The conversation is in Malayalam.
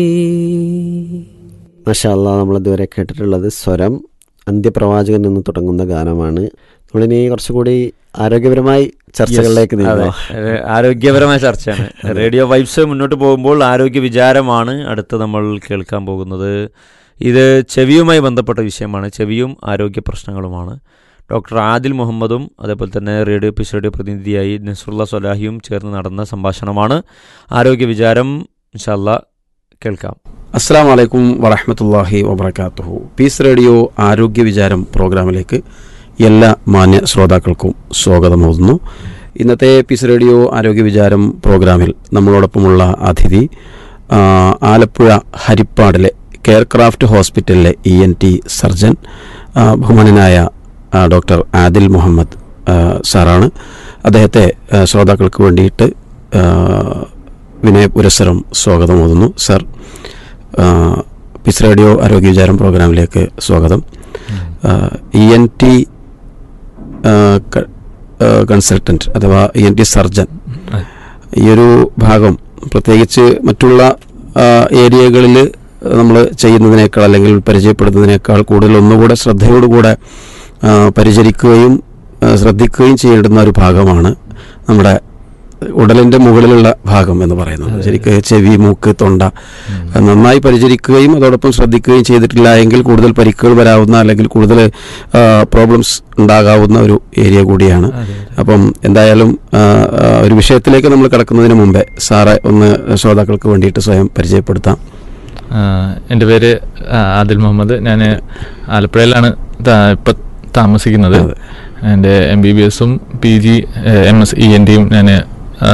മഷാല്ല നമ്മളിതുവരെ കേട്ടിട്ടുള്ളത് സ്വരം അന്ത്യപ്രവാചകൻ എന്ന് തുടങ്ങുന്ന ഗാനമാണ് നമ്മളിനി കുറച്ചുകൂടി ആരോഗ്യപരമായി ചർച്ചകളിലേക്ക് അതെ നീങ്ങാം ഏഹ് ആരോഗ്യപരമായ ചർച്ചയാണ് റേഡിയോ വൈബ്സ് മുന്നോട്ട് പോകുമ്പോൾ ആരോഗ്യ വിചാരമാണ് അടുത്ത് നമ്മൾ കേൾക്കാൻ പോകുന്നത് ഇത് ചെവിയുമായി ബന്ധപ്പെട്ട വിഷയമാണ് ചെവിയും ആരോഗ്യ പ്രശ്നങ്ങളുമാണ് ഡോക്ടർ ആദിൽ മുഹമ്മദും അതേപോലെ തന്നെ റേഡിയോ പീസ് റേഡിയോ പ്രതിനിധിയായി നസറുള്ള സൊലാഹിയും ചേർന്ന് നടന്ന സംഭാഷണമാണ് ആരോഗ്യ വിചാരം ഇൻഷാല്ല കേൾക്കാം അസ്സാം വലൈക്കും വറഹമത്തല്ലാഹി വബർക്കാത്തുഹു പീസ് റേഡിയോ ആരോഗ്യ വിചാരം പ്രോഗ്രാമിലേക്ക് എല്ലാ മാന്യ ശ്രോതാക്കൾക്കും സ്വാഗതമോതുന്നു ഇന്നത്തെ പീസ് റേഡിയോ ആരോഗ്യ വിചാരം പ്രോഗ്രാമിൽ നമ്മളോടൊപ്പമുള്ള അതിഥി ആ, ആലപ്പുഴ ഹരിപ്പാടിലെ കെയർക്രാഫ്റ്റ് ഹോസ്പിറ്റലിലെ ഇ എൻ ടി സർജൻ ആ, ബഹുമാനനായ ആ, ഡോക്ടർ ആദിൽ മുഹമ്മദ് ആ, സാറാണ് അദ്ദേഹത്തെ ആ, ശ്രോതാക്കൾക്ക് വേണ്ടിയിട്ട് ആ, വിനയ പുരസ്സരം സ്വാഗതമോതുന്നു സർ ആ, പിസ് റേഡിയോ ആരോഗ്യ വിചാരം പ്രോഗ്രാമിലേക്ക് സ്വാഗതം ഇ എൻ ടി കൺസൾട്ടൻറ്റ് അഥവാ ഇ എൻ ടി സർജൻ ഈ ഒരു ഭാഗം പ്രത്യേകിച്ച് മറ്റുള്ള ഏരിയകളിൽ നമ്മൾ ചെയ്യുന്നതിനേക്കാൾ അല്ലെങ്കിൽ പരിചയപ്പെടുന്നതിനേക്കാൾ കൂടുതൽ ഒന്നുകൂടെ ശ്രദ്ധയോടുകൂടെ ആ, പരിചരിക്കുകയും ആ, ശ്രദ്ധിക്കുകയും ചെയ്യേണ്ടുന്ന ഒരു ഭാഗമാണ് നമ്മുടെ ഉടലിൻ്റെ മുകളിലുള്ള ഭാഗം എന്ന് പറയുന്നത് ശരിക്ക് ചെവി മൂക്ക് തൊണ്ട നന്നായി പരിചരിക്കുകയും അതോടൊപ്പം ശ്രദ്ധിക്കുകയും ചെയ്തിട്ടില്ല എങ്കിൽ കൂടുതൽ പരിക്കുകൾ വരാവുന്ന അല്ലെങ്കിൽ കൂടുതൽ പ്രോബ്ലംസ് ഉണ്ടാകാവുന്ന ഒരു ഏരിയ കൂടിയാണ് അപ്പം എന്തായാലും ആ, ആ, ഒരു വിഷയത്തിലേക്ക് നമ്മൾ കിടക്കുന്നതിന് മുമ്പേ സാറെ ഒന്ന് ശ്രോതാക്കൾക്ക് വേണ്ടിയിട്ട് സ്വയം പരിചയപ്പെടുത്താം ആഹ് എൻ്റെ പേര് ആഹ് ആദിൽ മുഹമ്മദ് ഞാൻ ആലപ്പുഴയിലാണ് ഇപ്പം താമസിക്കുന്നത് എൻ്റെ എം ബി ബി എസും P G M S E N ടിയും ഞാൻ